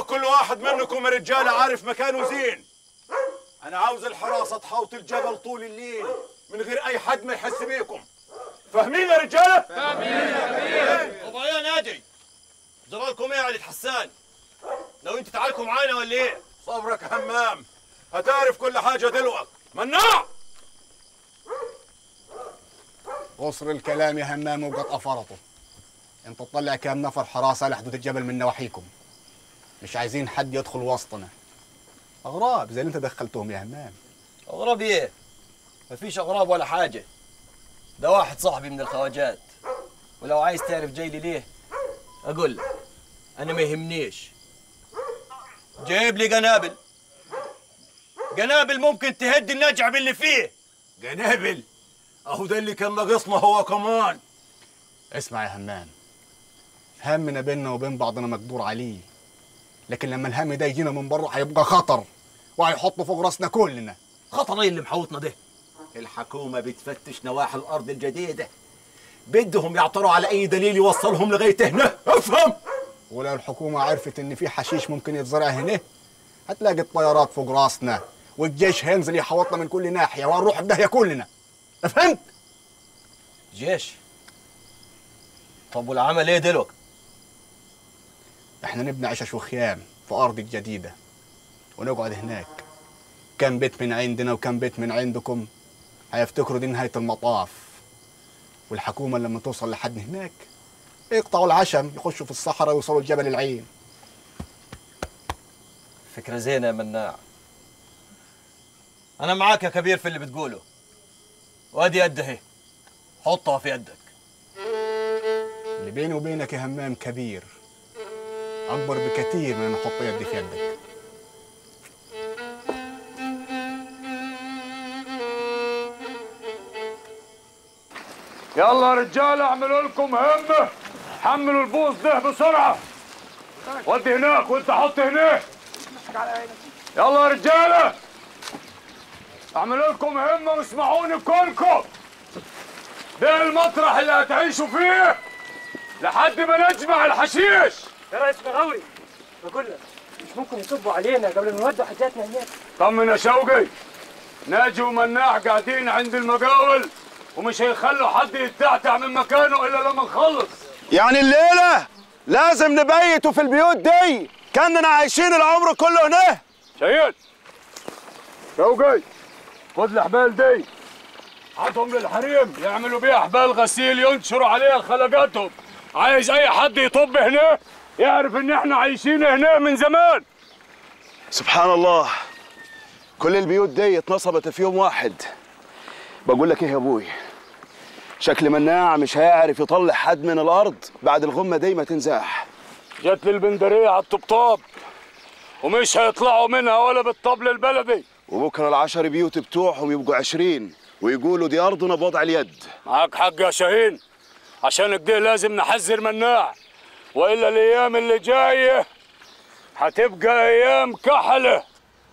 ولو كل واحد منكم يا رجاله عارف مكانه زين انا عاوز الحراسه تحوط الجبل طول الليل من غير اي حد ما يحس بيكم فاهمين يا رجاله طب يا ناجي جرالكم ايه يا علي حسان لو انت تعالكم معانا ولا ايه صبرك يا همام هتعرف كل حاجه دلوقتي مناع قصر الكلام يا همام وقد أفرطه انت تطلع كام نفر حراسة لحدود الجبل من نواحيكم مش عايزين حد يدخل وسطنا أغراب زي اللي انت دخلتهم يا همام اغراب ايه مفيش اغراب ولا حاجه ده واحد صاحبي من الخواجات ولو عايز تعرف جاي لي ليه اقول لك انا ما يهمنيش جايب لي قنابل قنابل ممكن تهد النجعب اللي فيه جنابل اهو ده اللي كان ناقصنا هو كمان اسمع يا همام همنا بيننا وبين بعضنا مقدور عليه لكن لما الهم ده يجينا من بره هيبقى خطر وهيحطه فوق راسنا كلنا خطر ايه اللي محوطنا ده الحكومة بتفتش نواحي الأرض الجديدة بدهم يعثروا على أي دليل يوصلهم لغاية هنا افهم ولو الحكومة عرفت إن في حشيش ممكن يتزرع هنا هتلاقي الطيارات فوق راسنا والجيش هينزل يحوطنا من كل ناحية وهنروح في داهية كلنا فهمت؟ جيش طب والعمل ايه دلوقتي احنا نبني عشش وخيام في أرض جديدة ونقعد هناك كم بيت من عندنا وكم بيت من عندكم هيفتكروا دي نهاية المطاف والحكومة لما توصل لحد هناك يقطعوا العشم يخشوا في الصحراء ويوصلوا لجبل العين فكرة زينة يا مناع أنا معاك يا كبير في اللي بتقوله وأدي يد أهي حطها في يدك اللي بيني وبينك يا همام كبير أكبر بكثير من أن أحط يدي في يدك يلا يا رجاله اعملوا لكم همه حملوا البوص ده بسرعه ودي هناك وانت حط هناك يلا يا رجاله اعملوا لكم همه واسمعوني كلكم ده المطرح اللي هتعيشوا فيه لحد ما نجمع الحشيش يا ريس مغاوري بقول لك مش ممكن يصبوا علينا قبل ما نودوا حاجاتنا هناك طمن يا شوقي ناجي ومناع قاعدين عند المقاول ومش هيخلوا حد يتعتع من مكانه الا لما نخلص يعني الليلة لازم نبيتوا في البيوت دي كأننا عايشين العمر كله هنا شهيد شوقي خد الحبال دي عطهم للحريم يعملوا بيها حبال غسيل ينشروا عليها خلقاتهم عايز اي حد يطب هنا يعرف ان احنا عايشين هنا من زمان سبحان الله كل البيوت دي اتنصبت في يوم واحد بقول لك ايه يا ابوي شكل مناع مش هيعرف يطلع حد من الارض بعد الغمه دي ما تنزاح جت لي البندريه على الطبطاب ومش هيطلعوا منها ولا بالطبل البلدي وبكره العشر بيوت بتوعهم يبقوا عشرين ويقولوا دي ارضنا بوضع اليد معاك حق يا شاهين عشان كده لازم نحذر مناع والا الايام اللي جايه هتبقى ايام كحله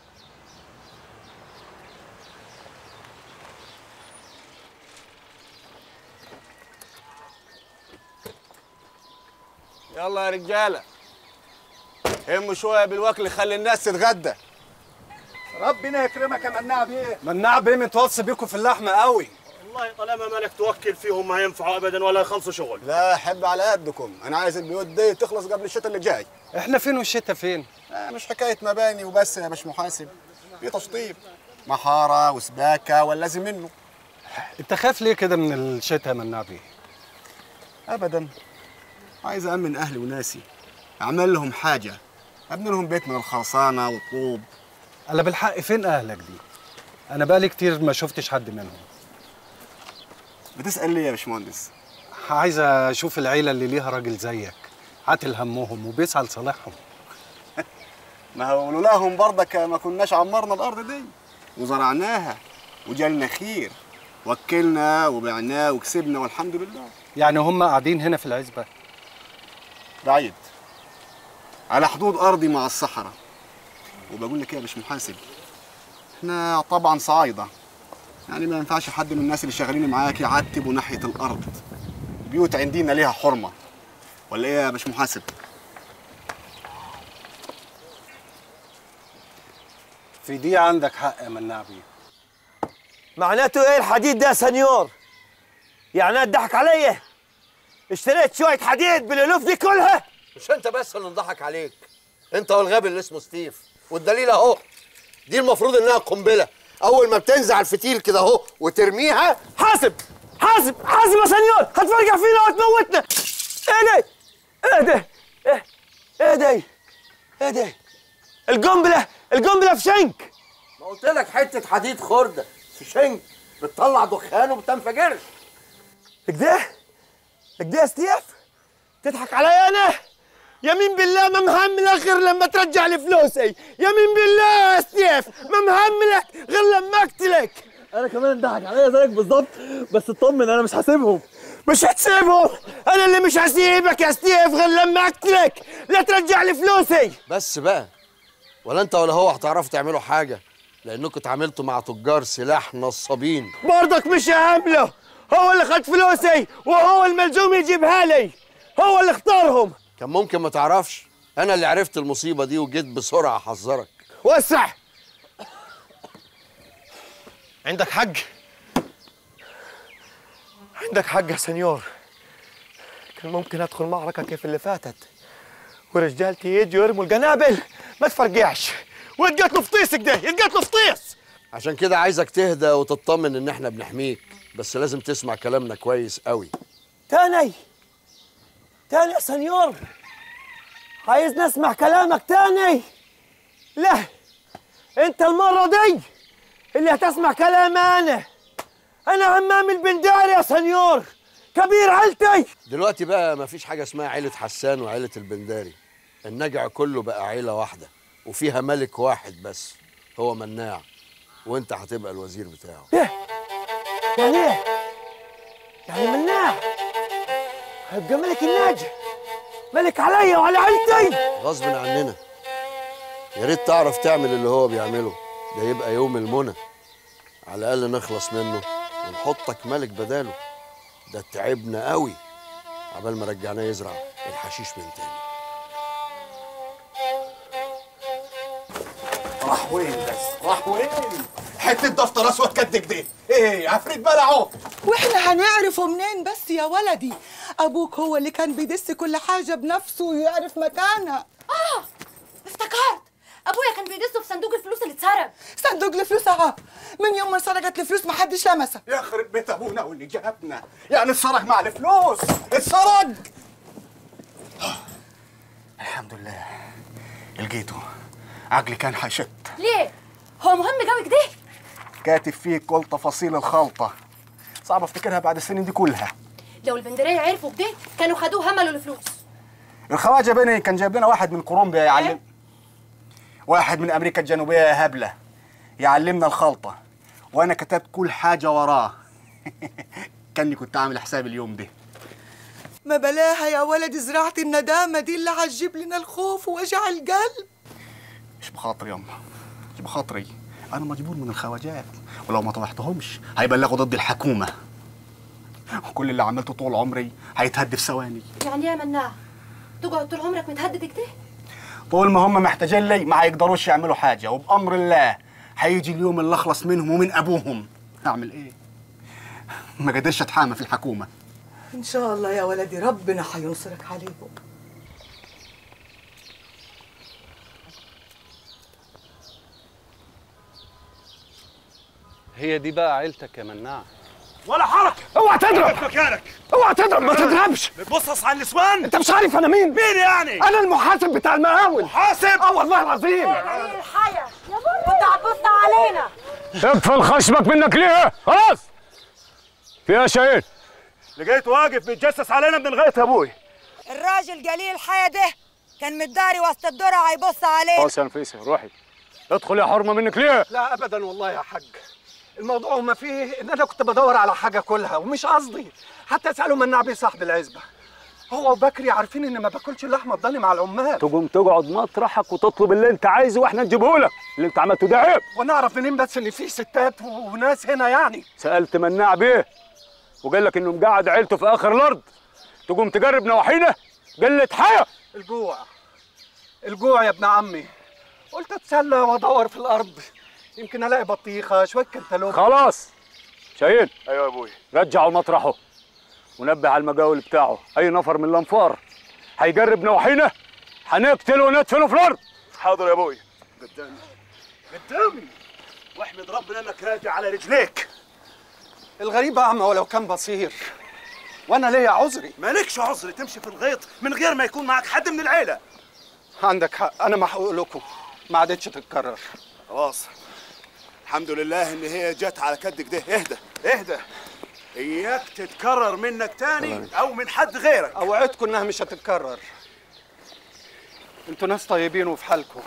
يلا يا رجالة هموا شوية بالوكل خلي الناس تتغدى ربنا يكرمك يا مناع بيه مناع بيه متوصي بيكم في اللحمة قوي والله طالما مالك توكل فيهم ما ينفعوا أبدا ولا يخلصوا شغل لا حب على قدكم انا عايز البيوت دي تخلص قبل الشتاء اللي جاي احنا فين والشتا فين آه مش حكاية مباني وبس يا باش محاسب في تشطيب محارة وسباكة واللازم منه انت خايف ليه كده من الشتا يا مناع بيه ابدا عايز امن اهلي وناسي اعمل لهم حاجة ابني لهم بيت من الخرسانة والطوب انا بالحق فين اهلك دي انا بقالي كتير ما شفتش حد منهم بتسأل ليه يا باشمهندس عايز اشوف العيله اللي ليها راجل زيك عاتل همهم وبيسعى لصالحهم ما هو لولاهم برضك ما كناش عمرنا الارض دي وزرعناها وجالنا خير وكلنا وبعناه وكسبنا والحمد لله يعني هم قاعدين هنا في العزبه بعيد على حدود ارضي مع الصحراء وبقول لك ايه يا باش محاسب احنا طبعا صعايده يعني ما ينفعش حد من الناس اللي شغالين معاك يعتبوا ناحيه الارض البيوت عندنا ليها حرمه ولا ايه يا باش محاسب في دي عندك حق يا مناع بيه معناته ايه الحديد ده يا سنيور يعني انا اتضحك عليا اشتريت شويه حديد بالالوف دي كلها مش انت بس اللي انضحك عليك انت والغبي اللي اسمه ستيف والدليل اهو دي المفروض انها قنبله اول ما بتنزع الفتيل كده اهو وترميها حاسب حاسب حاسب يا سنيور هتفرقع فينا وتموتنا ايه ده ايه ده ايه ايه ده ايه ده القنبله القنبله في شنك ما قلت لك حته حديد خرده في شنك بتطلع دخان وما بتنفجرش كده كده يا ستيف تضحك عليا انا يمين بالله ما مهملك غير لما ترجع لي فلوسي يمين بالله يا ستيف ما مهملك غير لما اقتلك انا كمان انضحك عليا زيك بالظبط بس اطمن انا مش هسيبهم مش هتسيبهم انا اللي مش هسيبك يا ستيف غير لما اقتلك لا ترجع لي فلوسي بس بقى ولا انت ولا هو هتعرفوا تعملوا حاجه لانكم اتعاملتوا مع تجار سلاح نصابين برضك مش هامله هو اللي خد فلوسي وهو الملزوم يجيبها لي هو اللي اختارهم كان ممكن ما تعرفش انا اللي عرفت المصيبه دي وجيت بسرعه احذرك وسع عندك حق عندك حق يا سنيور كان ممكن ادخل معركه كيف اللي فاتت ورجالتي يجوا يرموا القنابل ما تفرقعش ويتقتلوا في طيسك ده يتقتلوا في طيس عشان كده عايزك تهدى وتطمن ان احنا بنحميك بس لازم تسمع كلامنا كويس قوي تاني تاني يا سنيور عايز نسمع كلامك تاني لا انت المرة دي اللي هتسمع كلام انا انا همام البنداري يا سنيور كبير عيلتي دلوقتي بقى مفيش حاجه اسمها عيله حسان وعيله البنداري النجع كله بقى عيله واحده وفيها ملك واحد بس هو مناع وانت هتبقى الوزير بتاعه يعني ايه؟ يعني مناع هيبقى ملك الناجي ملك عليا وعلى عيلتي غصب عننا يا ريت تعرف تعمل اللي هو بيعمله ده يبقى يوم المنى على الاقل نخلص منه ونحطك ملك بداله ده تعبنا قوي عبال ما رجعناه يزرع الحشيش من تاني راح وين بس راح وين حته دفتر اسود قد كده ايه عفريت بلعه واحنا هنعرفه منين بس يا ولدي ابوك هو اللي كان بيدس كل حاجه بنفسه ويعرف مكانها اه افتكرت ابويا كان بيدسه في صندوق الفلوس اللي اتسرق صندوق الفلوس اهو من يوم ما سرقت الفلوس ما حدش لمسها يخرب بيت ابونا واللي جابنا يعني اتسرق مع الفلوس اتسرق الحمد لله لقيته عقلي كان حشت ليه هو مهم قوي كده كاتب فيه كل تفاصيل الخلطه صعب افتكرها بعد السنين دي كلها لو البندريه عرفوا كده كانوا خدوه هملوا الفلوس الخواجه بني كان جايب لنا واحد من كولومبيا يعلم واحد من امريكا الجنوبيه يا هبله يعلمنا الخلطه وانا كتبت كل حاجه وراه كاني كنت عامل حساب اليوم ده ما بلاها يا ولد زراعة الندامة دي اللي هتجيب لنا الخوف ووجع القلب مش بخاطري يما مش بخاطري انا مجبور من الخواجات ولو ما طوحتهمش هيبلغوا ضد الحكومه وكل اللي عملته طول عمري هيتهد في ثواني يعني ايه يا مناع تقعد طول عمرك متهدد كده طول ما هم محتاجين لي ما هيقدروش يعملوا حاجه وبامر الله هيجي اليوم اللي اخلص منهم ومن ابوهم اعمل ايه ما قدرش اتحامى في الحكومه ان شاء الله يا ولدي ربنا هينصرك عليهم هي دي بقى عيلتك يا مناع ولا حركه اوعى تضرب مكانك اوعى تضرب ما تضربش بتبصص على النسوان انت مش عارف انا مين مين يعني انا المحاسب بتاع المقاول محاسب اه والله العظيم الحياة يا بابا انت هتبص علينا اقفل خشمك منك ليه خلاص فيها شاهين لقيت واقف بيتجسس علينا من لغايه ابوي الراجل قليل الحياة ده كان متداري وسط الدرع هيبص عليه خلاص يا نفيسه روحي ادخل يا حرمه منك ليه لا ابدا والله يا حاج الموضوع ما فيه ان انا كنت بدور على حاجه كلها ومش قصدي حتى اسالوا مناع بيه صاحب العزبه هو وبكري عارفين ان ما باكلش اللحمه الضاني مع العمال تقوم تقعد مطرحك وتطلب اللي انت عايزه واحنا نجيبه لك اللي انت عملته ده عيب ونعرف منين بس ان في ستات وناس هنا يعني سالت مناع بيه وقال لك انه مقعد عيلته في اخر الارض تقوم تجرب نواحينا قلة حياه الجوع الجوع يا ابن عمي قلت اتسلى وادور في الارض يمكن الاقي بطيخه شويه كنتالوب خلاص شاهين ايوه يا ابوي رجعه لمطرحه ونبه على المجاول بتاعه اي نفر من الانفار هيجرب نواحينا هنقتله وندفنه في الارض حاضر يا ابوي قدامي قدامي واحمد ربنا انك راجع على رجليك الغريب اعمى ولو كان بصير وانا ليا عذري مالكش عذر تمشي في الغيط من غير ما يكون معك حد من العيله عندك حق انا محقوق لكم ما عادتش تتكرر خلاص الحمد لله ان هي جت على كدك ده اهدى اهدى اياك تتكرر منك تاني او من حد غيرك اوعدكم انها مش هتتكرر انتوا ناس طيبين وفي حالكم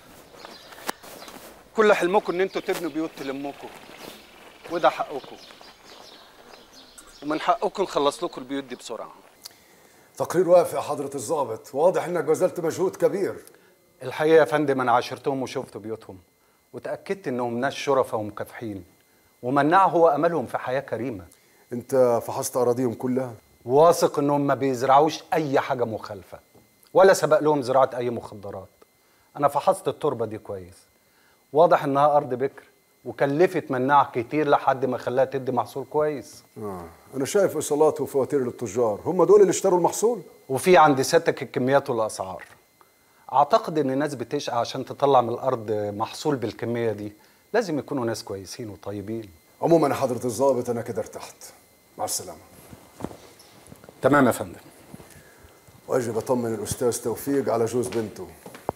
كل حلمكم ان انتوا تبنوا بيوت تلمكم وده حقكم ومن حقكم نخلص لكم البيوت دي بسرعه تقرير وافي يا حضرة الضابط واضح انك بذلت مجهود كبير الحقيقه يا فندم انا عاشرتهم وشفت بيوتهم وتاكدت انهم ناس شرفاء ومكافحين ومناع هو املهم في حياه كريمه انت فحصت اراضيهم كلها واثق انهم ما بيزرعوش اي حاجه مخالفه ولا سبق لهم زراعه اي مخدرات انا فحصت التربه دي كويس واضح انها ارض بكر وكلفت مناع كتير لحد ما خلاها تدي محصول كويس آه. انا شايف ايصالات وفواتير للتجار هم دول اللي اشتروا المحصول وفي عند سيادتك الكميات والاسعار اعتقد ان الناس بتشقى عشان تطلع من الارض محصول بالكميه دي لازم يكونوا ناس كويسين وطيبين عموما يا حضرة الضابط انا كده ارتحت مع السلامة تمام يا فندم واجب اطمن الاستاذ توفيق على جوز بنته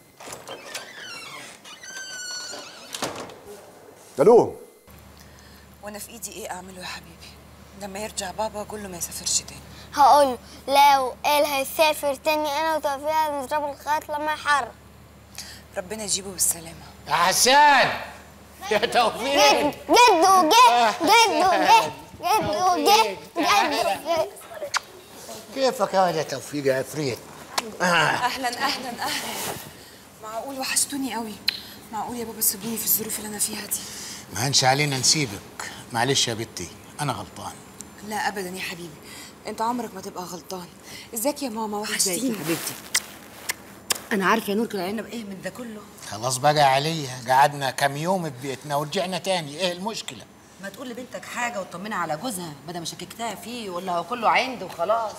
الو وانا في ايدي ايه اعمله يا حبيبي لما يرجع بابا اقول له ما يسافرش تاني هقول لو قال هيسافر تاني انا وتوفيق هنضربه لغايه لما يحرر ربنا يجيبه بالسلامه يا حسان يا جد توفيق جدو جد جدو جد جدو جد جدو كيفك يا ولد توفيق يا عفريت اهلا اهلا اهلا معقول وحشتوني قوي معقول يا بابا تسيبوني في الظروف اللي انا فيها دي ما هنش علينا نسيبك معلش يا بنتي انا غلطان لا ابدا يا حبيبي انت عمرك ما تبقى غلطان ازيك يا ماما ازيك وحشتيني يا حبيبتي انا عارفه يا نور كان علينا بايه من ده كله خلاص بقى عليا قعدنا كام يوم في بيتنا ورجعنا تاني ايه المشكله ما تقول لبنتك حاجه وتطمنها على جوزها بدل ما شككتها فيه ولا هو كله عند وخلاص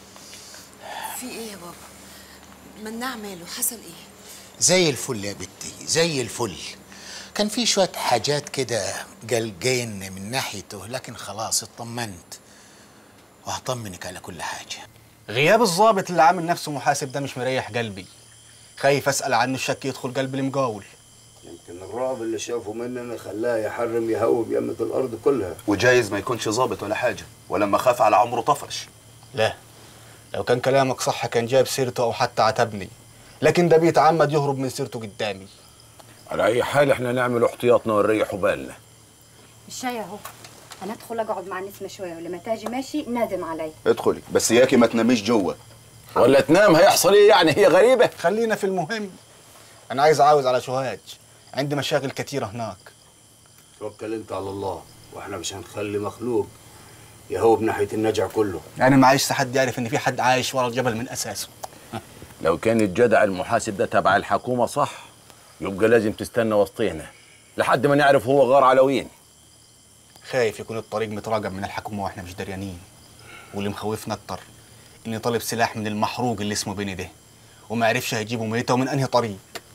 في ايه يا بابا مناع ماله حصل ايه زي الفل يا بنتي زي الفل كان في شويه حاجات كده قلقين من ناحيته لكن خلاص اطمنت وهطمنك على كل حاجه غياب الضابط اللي عامل نفسه محاسب ده مش مريح قلبي خايف اسال عنه الشك يدخل قلب المقاول يمكن الرعب اللي شافه مننا خلاه يحرم يهوب يمة الأرض كلها وجايز ما يكونش ظابط ولا حاجه ولما خاف على عمره طفش لا لو كان كلامك صح كان جاب سيرته او حتى عتبني لكن ده بيتعمد يهرب من سيرته قدامي على اي حال احنا نعمل احتياطنا ونريح بالنا الشاي اهو انا ادخل اقعد مع نسمه شويه ولما تاجي ماشي نادم علي ادخلي بس اياكي ما تناميش جوه ولا تنام هيحصل ايه يعني هي غريبه خلينا في المهم انا عايز اعاوز على سوهاج عندي مشاغل كتيره هناك توكل انت على الله واحنا مش هنخلي مخلوق يهوب ناحية النجع كله يعني ما عايز حد يعرف ان في حد عايش ورا الجبل من اساسه لو كان الجدع المحاسب ده تبع الحكومه صح يبقى لازم تستنى وسطينا لحد ما نعرف هو غار على وين خايف يكون الطريق متراجم من الحكومه واحنا مش دريانين واللي مخوفنا اكتر اني طالب سلاح من المحروق اللي اسمه بيني ده وما عرفش هيجيبه ميته ومن انهي طريق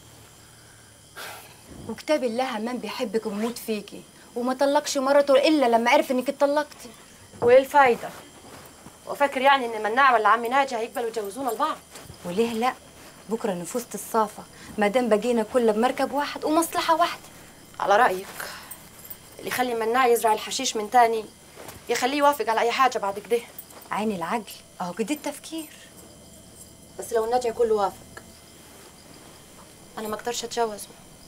وكتاب الله همام بيحبك وبيموت فيكي وما طلقش مرته الا لما عرف انك اتطلقتي وايه الفايده وفاكر يعني ان مناع ولا عمي ناجي هيقبلوا يجوزونا لبعض وليه لا بكره نفوس الصافه ما دام بقينا كل بمركب واحد ومصلحه واحده على رايك اللي يخلي مناع يزرع الحشيش من تاني يخليه يوافق على اي حاجه بعد كده عين العقل اهو كده التفكير بس لو الناجي كله وافق انا ما اقدرش اتجوزه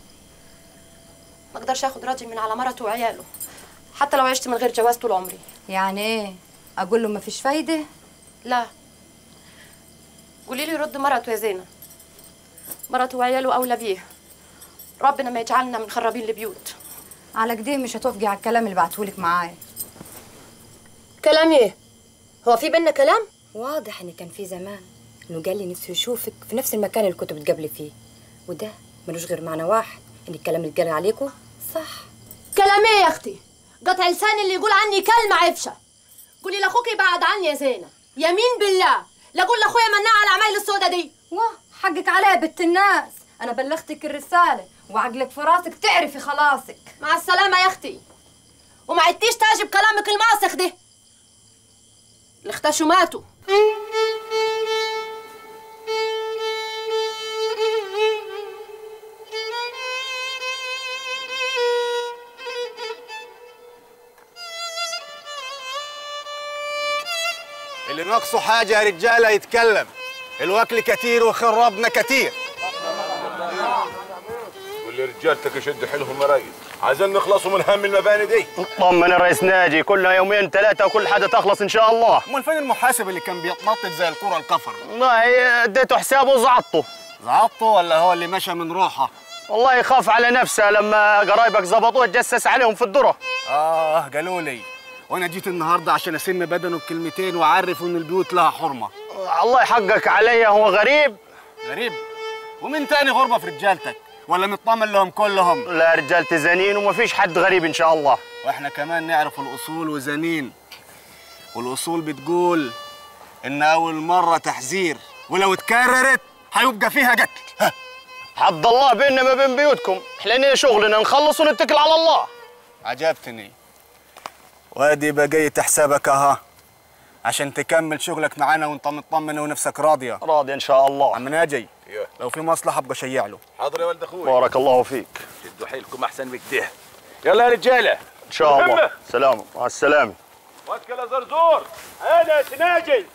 ما اقدرش اخد راجل من على مرته وعياله حتى لو عشت من غير جواز طول عمري يعني ايه اقول له مفيش فايده لا قولي لي رد مرته يا زينة مرته وعياله أولى بيه ربنا ما يجعلنا من خرابين البيوت على كده مش هتوافقي على الكلام اللي بعتهولك معايا كلام ايه؟ هو في بينا كلام؟ واضح ان كان في زمان انه قال لي نفسه يشوفك في نفس المكان اللي كنت بتقابلي فيه وده ملوش غير معنى واحد ان الكلام اللي اتقال عليكم صح كلام ايه يا اختي قطع لساني اللي يقول عني كلمه عفشه قولي لاخوك يبعد عني يا زينه يمين بالله لا اقول لاخويا مناع على العمايل السوداء دي واه حقك عليا بنت الناس انا بلغتك الرساله وعقلك في راسك تعرفي خلاصك مع السلامه يا اختي وما عدتيش تاجي بكلامك الماسخ ده اللي اختشوا ماتوا اللي ناقصه حاجة يا رجالة يتكلم الوكل كتير وخربنا كتير واللي رجالتك يشد حيلهم يا ريس عايزين نخلصوا من هم المباني دي طمن الرئيس ناجي كلها يومين ثلاثة وكل حاجة تخلص إن شاء الله امال فين المحاسب اللي كان بيتنطط زي الكرة الكفر والله اديته حسابه وزعطه زعطه ولا هو اللي مشى من روحه والله يخاف على نفسه لما قرايبك زبطوه تجسس عليهم في الذرة اه قالوا لي وانا جيت النهارده عشان اسم بدنه بكلمتين واعرف ان البيوت لها حرمه الله يحقق عليا هو غريب غريب ومين تاني غربه في رجالتك ولا مطمن لهم كلهم لا رجالتي زنين ومفيش حد غريب إن شاء الله واحنا كمان نعرف الاصول وزنين والاصول بتقول ان اول مره تحذير ولو اتكررت هيبقى فيها قتل ها. حد الله بيننا ما بين بيوتكم احنا شغلنا نخلص ونتكل على الله عجبتني وادي بقية حسابك اها عشان تكمل شغلك معانا وانت مطمن ونفسك راضيه راضي ان شاء الله عم ناجي لو في مصلحه ابقى شيع له حاضر يا ولد اخوي بارك الله فيك شدوا حيلكم احسن بكده يلا يا رجاله ان شاء الله سلام مع السلامه وكل يا زرزور انا سناجي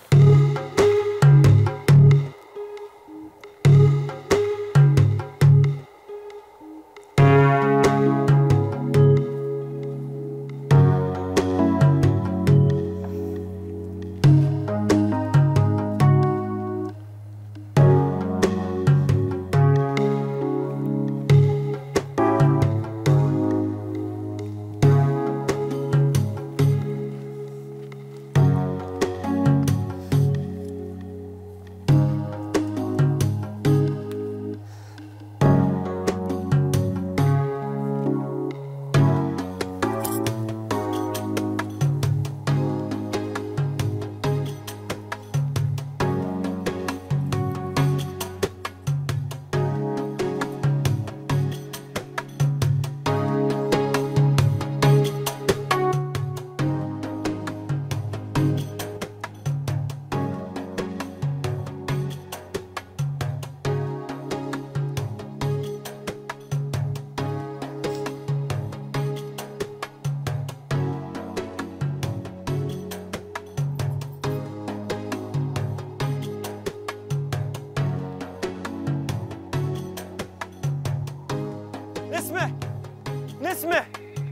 نسمة نسمة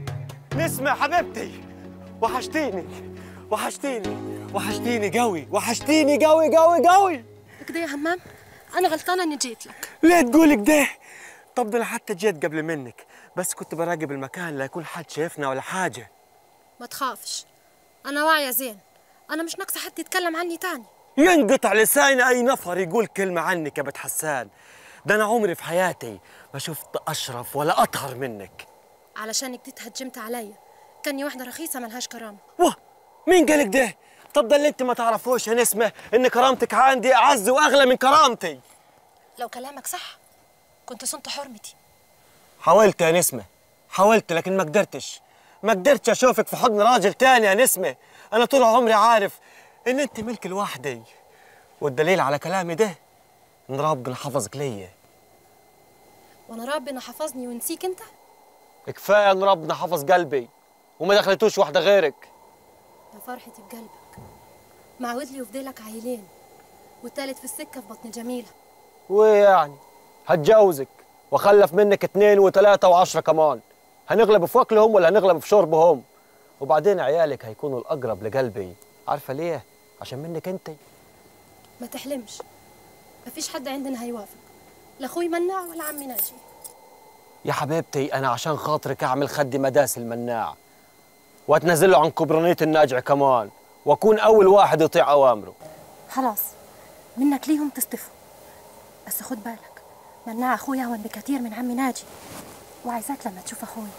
نسمة حبيبتي وحشتيني وحشتيني وحشتيني قوي وحشتيني قوي قوي قوي كده يا همام انا غلطانه اني جيت لك ليه تقولي كده طب ده انا حتى جيت قبل منك بس كنت براقب المكان لا يكون حد شايفنا ولا حاجة ما تخافش انا واعيه زين انا مش ناقصه حد يتكلم عني تاني ينقطع لساني اي نفر يقول كلمة عنك يا بنت حسان ده انا عمري في حياتي ما شفت اشرف ولا اطهر منك علشانك دي تهجمت عليا كاني واحده رخيصه ملهاش كرامه واه مين قالك ده طب ده اللي انت ما تعرفوش يا نسمة ان كرامتك عندي اعز واغلى من كرامتي لو كلامك صح كنت صنت حرمتي حاولت يا نسمة حاولت لكن ما قدرتش ما قدرتش اشوفك في حضن راجل تاني يا نسمة انا طول عمري عارف ان انت ملك لوحدي والدليل على كلامي ده ان ربنا حفظك ليا وانا ربنا حفظني ونسيك انت كفايه ان ربنا حفظ قلبي وما دخلتوش واحده غيرك يا فرحتي بقلبك معود لي وفضلك عيلين والتالت في السكه في بطن جميله وايه يعني هتجوزك واخلف منك اتنين وتلاته وعشره كمان هنغلب في اكلهم ولا هنغلب في شربهم وبعدين عيالك هيكونوا الاقرب لقلبي عارفه ليه عشان منك انت ما تحلمش مفيش حد عندنا هيوافق لا اخوي مناع ولا عمي ناجي يا حبيبتي انا عشان خاطرك اعمل خدي مداس المناع واتنزله عن كبرانيه الناجع كمان واكون اول واحد يطيع اوامره خلاص منك ليهم تصطفوا بس خد بالك مناع اخويا اهون بكتير من عمي ناجي وعايزاك لما تشوف اخوي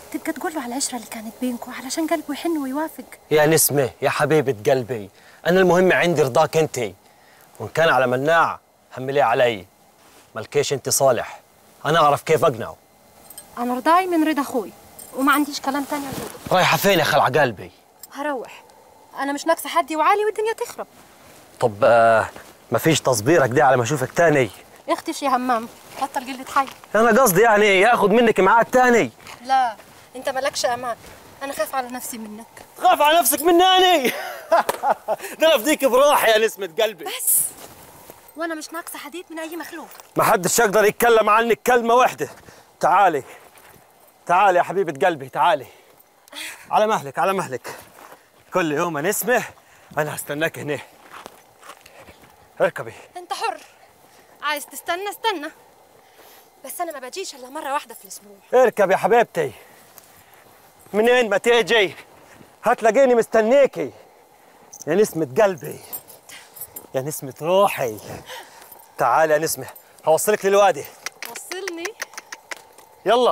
تبقى تقول له على العشره اللي كانت بينكم علشان قلبه يحن ويوافق يا نسمة يا حبيبة قلبي أنا المهم عندي رضاك أنت وإن كان على مناع حمليه علي ملكيش أنت صالح أنا أعرف كيف أقنعه انا رضاي من رضا اخوي وما عنديش كلام تاني اقوله رايحة فين يا خلع قلبي هروح انا مش ناقصه حدي وعالي والدنيا تخرب طب آه مفيش تصبيرك دي على ما أشوفك تاني اختش يا همام بطل قله حي أنا قصدي يعني ياخد منك ميعاد تاني لا انت مالكش امان انا خايف على نفسي منك خاف على نفسك مناني ده أنا أفديك بروحي يا نسمة قلبي بس وانا مش ناقصه حديد من اي مخلوق ما حدش يقدر يتكلم عنك كلمة واحدة تعالي تعالي يا حبيبة قلبي تعالي على مهلك على مهلك كل يوم ما نسمع أنا هستناك هنا اركبي انت حر عايز تستنى استنى بس انا ما بجيش الا مره واحده في الاسبوع اركب يا حبيبتي منين ما تيجي هتلاقيني مستنيكي يا نسمة قلبي يا نسمة روحي تعالي يا نسمة هوصلك للوادي وصلني يلا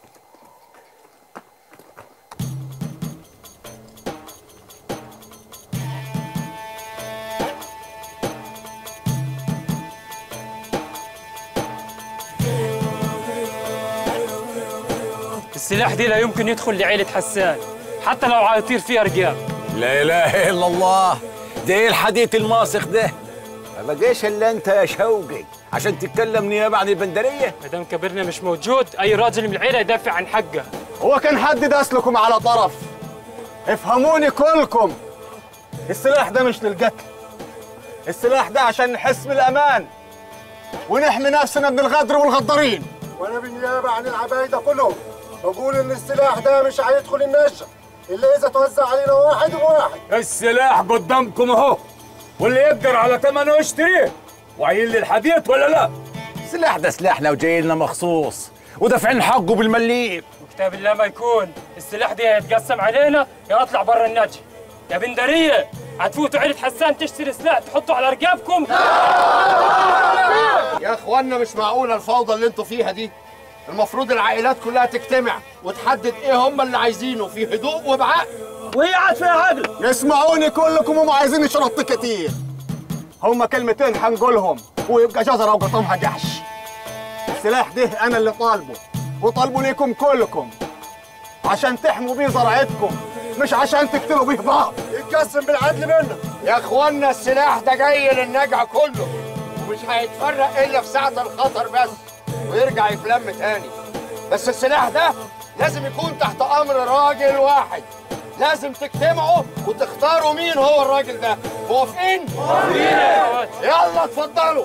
السلاح دي لا يمكن يدخل لعيلة حسان حتى لو عيطير فيها رجال لا اله الا الله ده ايه الحديث الماسخ ده ما بقاش الا انت يا شوقي عشان تتكلم نيابه عن البندريه ما دام كبرنا مش موجود اي راجل من العيله يدافع عن حقه هو كان حد داس لكم على طرف افهموني كلكم السلاح ده مش للقتل السلاح ده عشان نحس بالامان ونحمي نفسنا من الغدر والغدارين وانا بالنيابه عن العبايده كلهم بقول ان السلاح ده مش هيدخل النشا الا اذا توزع علينا واحد بواحد السلاح قدامكم اهو واللي يقدر على ثمنه يشتريه وعين لي الحديد ولا لا السلاح ده سلاحنا وجاي لنا مخصوص ودافعين حقه بالمليم وكتاب الله ما يكون السلاح دي هيتقسم علينا يا اطلع برا النجي يا بندريه هتفوتوا عيلة حسان تشتري سلاح تحطوا على رقابكم يا اخوانا مش معقوله الفوضى اللي انتوا فيها دي المفروض العائلات كلها تجتمع وتحدد ايه هم اللي عايزينه في هدوء وبعقل وهي قاعد فيها عقل اسمعوني كلكم وما عايزين يشرط كتير هما كلمتين هنقولهم ويبقى جزرة وقطمها جحش السلاح ده انا اللي طالبه وطالبه ليكم كلكم عشان تحموا بيه زرعتكم مش عشان تقتلوا بيه بعض يتقسم بالعدل منا يا اخوانا السلاح ده جاي للنجع كله ومش هيتفرق الا في ساعه الخطر بس ويرجع يتلم تاني بس السلاح ده لازم يكون تحت امر راجل واحد لازم تجتمعوا وتختاروا مين هو الراجل ده موافقين؟ موافقين يلا اتفضلوا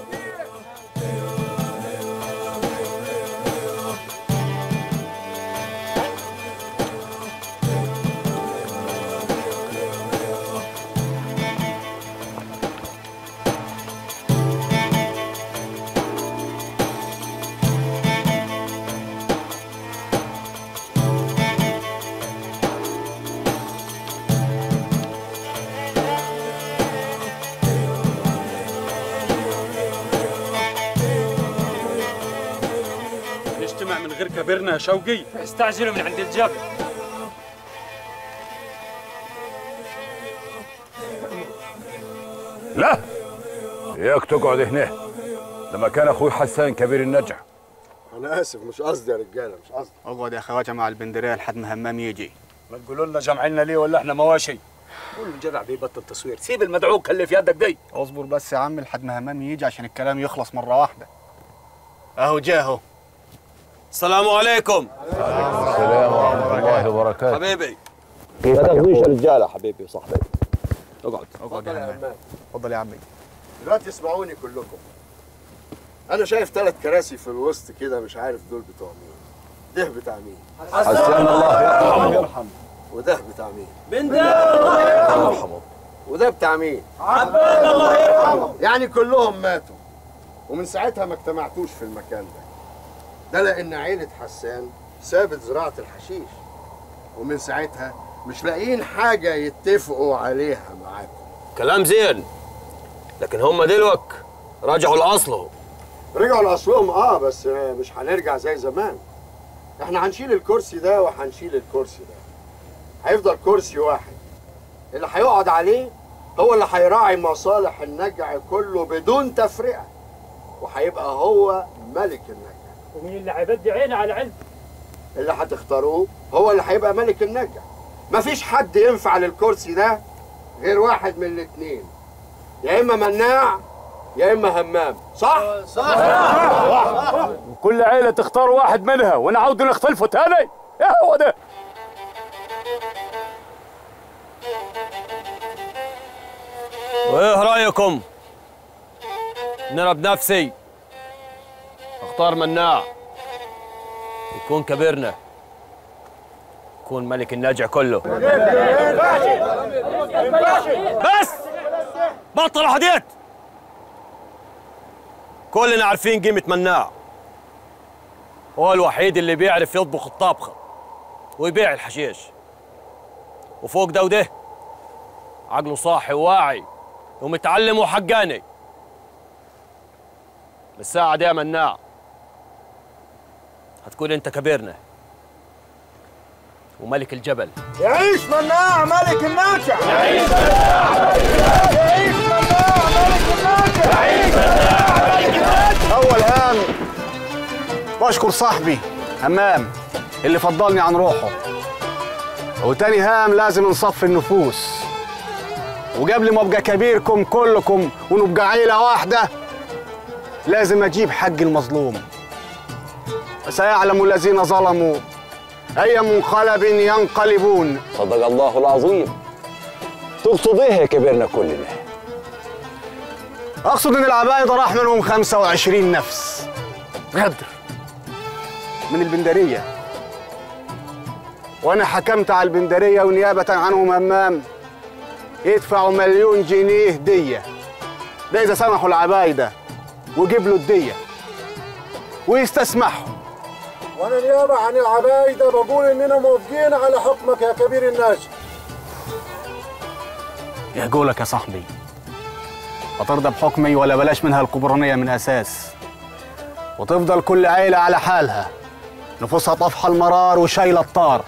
نجتمع من غير كبرنا يا شوقي استعجلوا من عند الجبل لا اياك تقعد هنا ده مكان اخوي حسان كبير النجع انا اسف مش قصدي يا رجاله مش قصدي اقعد يا خواجه مع البندريه لحد ما همام يجي ما تقولوا لنا جمعنا ليه ولا احنا مواشي قول الجدع بيبطل تصوير سيب المدعوك اللي في يدك دي اصبر بس يا عم لحد ما همام يجي عشان الكلام يخلص مره واحده اهو جاهو السلام عليكم السلام ورحمه الله وبركاته حبيبي ما تاخذوش يا رجاله حبيبي وصاحبي اقعد اقعد يا همام اتفضل يا عمي دلوقتي اسمعوني كلكم انا شايف ثلاث كراسي في الوسط كده مش عارف دول بتوع مين ده بتاع مين حسان الله يرحمه وده بتاع مين بندر الله يرحمه وده بتاع مين عباد الله يرحمه يعني كلهم ماتوا ومن ساعتها ما اجتمعتوش في المكان ده ده لان عيلة حسان سابت زراعة الحشيش ومن ساعتها مش لاقيين حاجة يتفقوا عليها معاكم كلام زين لكن هم دلوك راجعوا لاصلهم رجعوا لاصلهم اه بس مش هنرجع زي زمان احنا هنشيل الكرسي ده وهنشيل الكرسي ده هيفضل كرسي واحد اللي هيقعد عليه هو اللي هيراعي مصالح النجع كله بدون تفرقة وهيبقى هو ملك النجع ومين اللي هيبدي عينه على علم اللي هتختاروه هو اللي هيبقى ملك النجع مفيش حد ينفع للكرسي ده غير واحد من الاتنين يا اما مناع يا اما همام صح كل عيلة تختار واحد منها وانا عاوز نختلفوا تاني ايه هو ده وايه رايكم ان انا بنفسي اختار مناع يكون كبيرنا يكون ملك النجع كله بس بطلوا حديث كلنا عارفين قيمة مناع هو الوحيد اللي بيعرف يطبخ الطبخة ويبيع الحشيش وفوق ده وده عقله صاحي وواعي ومتعلم وحقاني بالساعة دي يا مناع هتكون انت كبيرنا وملك الجبل يعيش مناع ملك الناجع يعيش يعيش مناع ملك الناجع يعيش مناع ملك الناجع اول هام بشكر صاحبي همام اللي فضلني عن روحه وتاني هام لازم نصفي النفوس وقبل ما ابقى كبيركم كلكم ونبقى عيله واحده لازم اجيب حق المظلوم وسيعلم الذين ظلموا اي منقلب ينقلبون صدق الله العظيم تقصد ايه يا كبرنا كلنا اقصد ان العبايده راح منهم 25 نفس غدر من البندريه وانا حكمت على البندريه ونيابه عنهم همام يدفعوا مليون جنيه ديه ده اذا سمحوا العبايده وجيب الديه ويستسمحوا وانا نيابه عن العبايده بقول اننا موافقين على حكمك يا كبير الناس يا قولك يا صاحبي هترضى بحكمي ولا بلاش منها الكبرانية من أساس وتفضل كل عيلة على حالها نفوسها طفحة المرار وشايلة الطار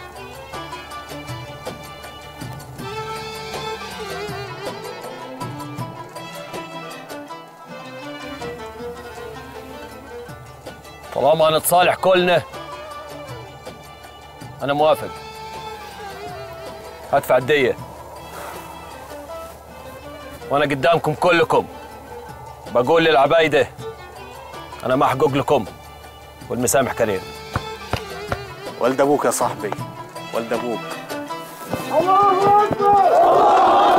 طالما هنتصالح كلنا انا موافق هدفع الدية وانا قدامكم كلكم بقول للعبايدة انا محقوق لكم والمسامح كريم والد أبوك يا صاحبي والد أبوك الله اكبر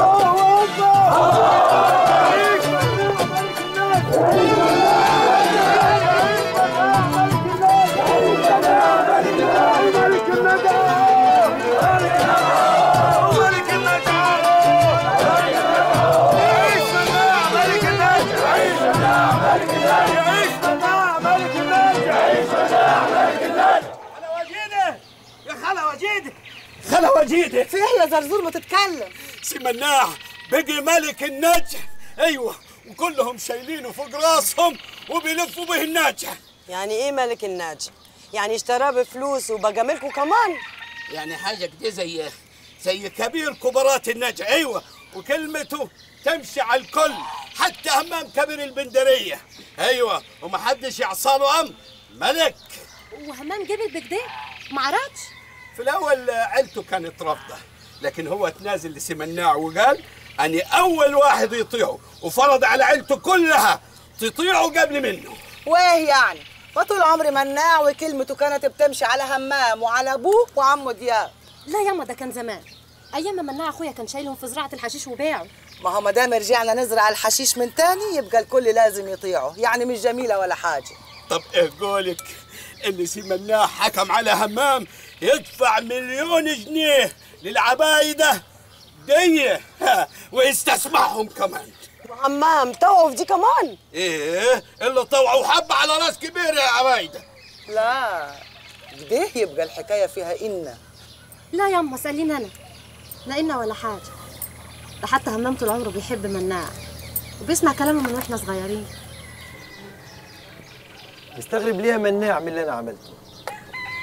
يا خلا وجيده خلا وجيده في ايه يا زرزور ما تتكلم سي مناع بقي ملك النجع ايوه وكلهم شايلينه فوق راسهم وبيلفوا به النجع يعني ايه ملك الناجي يعني اشتراه بفلوس وبقى ملكه كمان يعني حاجه كده زي زي كبير كبارات النجع ايوه وكلمته تمشي على الكل حتى همام كبير البندريه ايوه ومحدش يعصاله امر ملك وهمان جبل بكده ما عرفش في الاول عيلته كانت رافضه لكن هو تنازل لسمناع وقال اني اول واحد يطيعه وفرض على عيلته كلها تطيعه قبل منه وايه يعني فطول عمري مناع وكلمته كانت بتمشي على همام وعلى ابوه وعمه دياب لا ياما ده كان زمان ايام ما مناع اخويا كان شايلهم في زراعه الحشيش وباعه ما هو ما دام رجعنا نزرع الحشيش من تاني يبقى الكل لازم يطيعه يعني مش جميله ولا حاجه طب ايه قولك اللي سمناع حكم على همام يدفع مليون جنيه للعبايده دية ها، ويستسمعهم كمان همام توقف دي كمان ايه اللي طوعوا حبة على راس كبير يا عبايده لا كده يبقى الحكايه فيها إن لا ياما سأليني انا لا إنا ولا حاجه ده حتى همام طول عمره بيحب مناع وبيسمع كلامه من واحنا صغيرين مستغرب ليه مناع من اللي انا عملته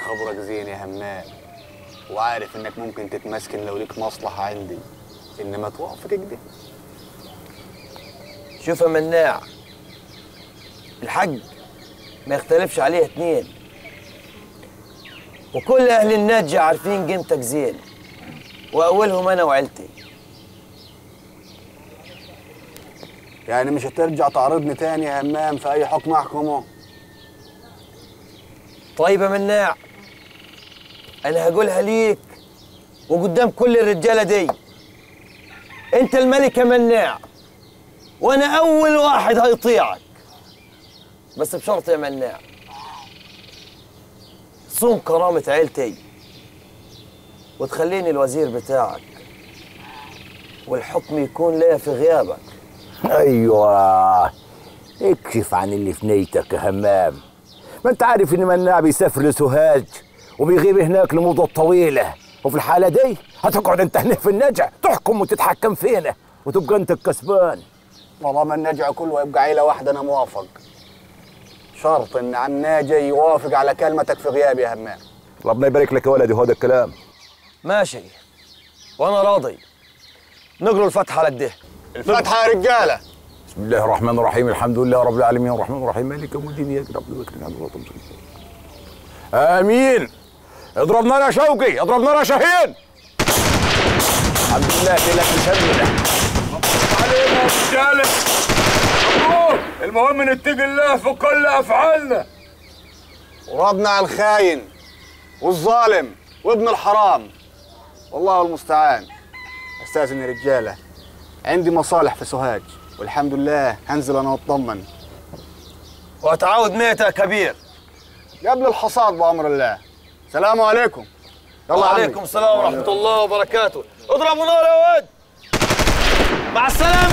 خبرك زين يا همام وعارف انك ممكن تتمسكن لو ليك مصلحة عندي انما توافق كده شوف يا مناع الحق ما يختلفش عليه اتنين وكل اهل النجة عارفين قيمتك زين واولهم انا وعيلتي يعني مش هترجع تعرضني تاني يا همام في اي حكم احكمه طيب يا مناع انا هقولها ليك وقدام كل الرجاله دي انت الملك يا مناع وانا اول واحد هيطيعك بس بشرط يا مناع صون كرامة عيلتي وتخليني الوزير بتاعك والحكم يكون ليا في غيابك ايوه اكشف عن اللي في نيتك يا همام ما انت عارف ان مناع بيسافر لسوهاج وبيغيب هناك لمدة طويلة وفي الحالة دي هتقعد انت هنا في النجع تحكم وتتحكم فينا وتبقى انت الكسبان طالما النجع كله يبقى عيلة واحدة انا موافق شرط ان عم ناجي يوافق على كلمتك في غيابي يا همام ربنا يبارك لك يا ولدي هذا الكلام ماشي وانا راضي نقروا الفاتحة على كده الفاتحة يا رجالة بسم الله الرحمن الرحيم الحمد لله رب العالمين الرحمن الرحيم مالك يوم الدين اياك نعبد واياك نستعين امين اضرب نار يا شوقي اضرب نار يا شاهين الحمد لله لك مسمنه علينا يا رجاله مبروك المهم نتقي الله في كل افعالنا وربنا على الخاين والظالم وابن الحرام والله المستعان استاذن يا رجاله عندي مصالح في سوهاج والحمد لله هنزل انا واطمن وهتعود ميتة يا كبير قبل الحصاد بامر الله سلام عليكم يلا يا عمي. وعليكم السلام ورحمة الله وبركاته اضربوا نار يا ود مع السلامة